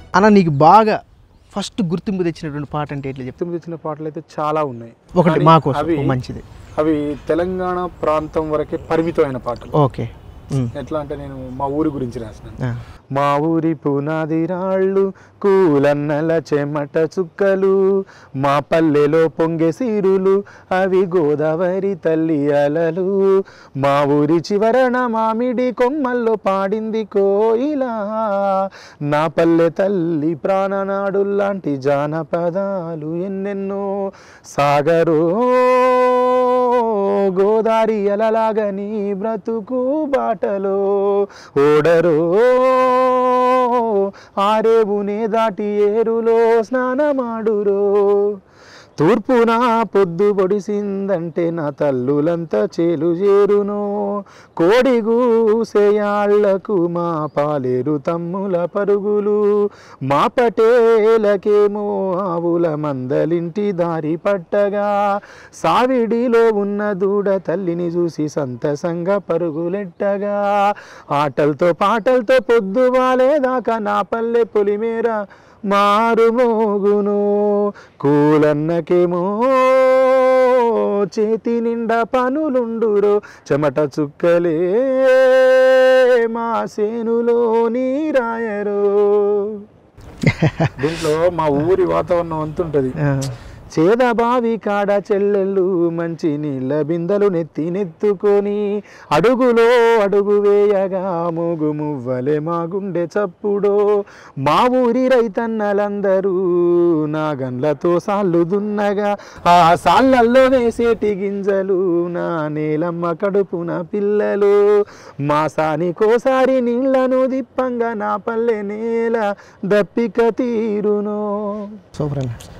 అన్న నీకు బాగా ఫస్ట్ గుర్తింపు తెచ్చినటువంటి పాట అంటే ఎట్లా చెప్తా గుర్తింపు తెచ్చిన పాటలు అయితే చాలా ఉన్నాయి ఒకటి కానీ మా కోసం అవి ఓ మంచిది అవి తెలంగాణ ప్రాంతం వరకే పరిమితమైన పాటలు ఓకే ఉమ్. ఎట్లా అంటే నేను మా ఊరి గురించి రాసినాను ఆ. మా ఊరి పునాది రాళ్ళు కూలన్నల చెమట చుక్కలు మా పల్లెలో పొంగే సిరులు అవి గోదావరి తల్లి అలలు మా ఊరి చివరన మామిడి కొమ్మల్లో పాడింది కోయిలా నా పల్లె తల్లి ప్రాణనాడు లాంటి జానపదాలు ఎన్నెన్నో సాగరో గోదారి అలలాగని బ్రతుకు బాటలో ఓడరో ఆరేవునే దాటి ఏరులో స్నానమాడురో తూర్పున పొద్దు పొడిసిందంటే నా తల్లులంతా చేలు చేరును కోడి గూసేయాళ్లకు మా పాలేరు తమ్ముల పరుగులు మా పటేలకేమో ఆవుల మందలింటి దారి పట్టగా సావిడిలో ఉన్న దూడ తల్లిని చూసి సంతసంగా పరుగులెట్టగా ఆటలతో పాటలతో పొద్దు వాలేదాకా నా పల్లె పొలిమేర మారుమోగును కూలన్నకేమో చేతి నిండా పనులుండురో చెమట చుక్కలే మా సేనులో నీరాయరో దీంట్లో మా ఊరి వాతావరణం అంతుంటది ఆ. చేద బావి కాడ చెల్లెళ్ళు మంచి నీళ్ళ బిందెలు నెత్తి నెత్తుకొని అడుగులో అడుగు వేయగా మూగు మువ్వలే మా గుండె చప్పుడో మా ఊరి రైతన్నలందరూ నా గన్లతో సాళ్ళు దున్నగా ఆ సాళ్ళల్లో వేసేటి గింజలు నా నేలమ్మ కడుపున పిల్లలు మా సానికోసారి నీళ్లను దిప్పంగా నా పల్లె నేల దప్పిక తీరును సూపర్ అన్న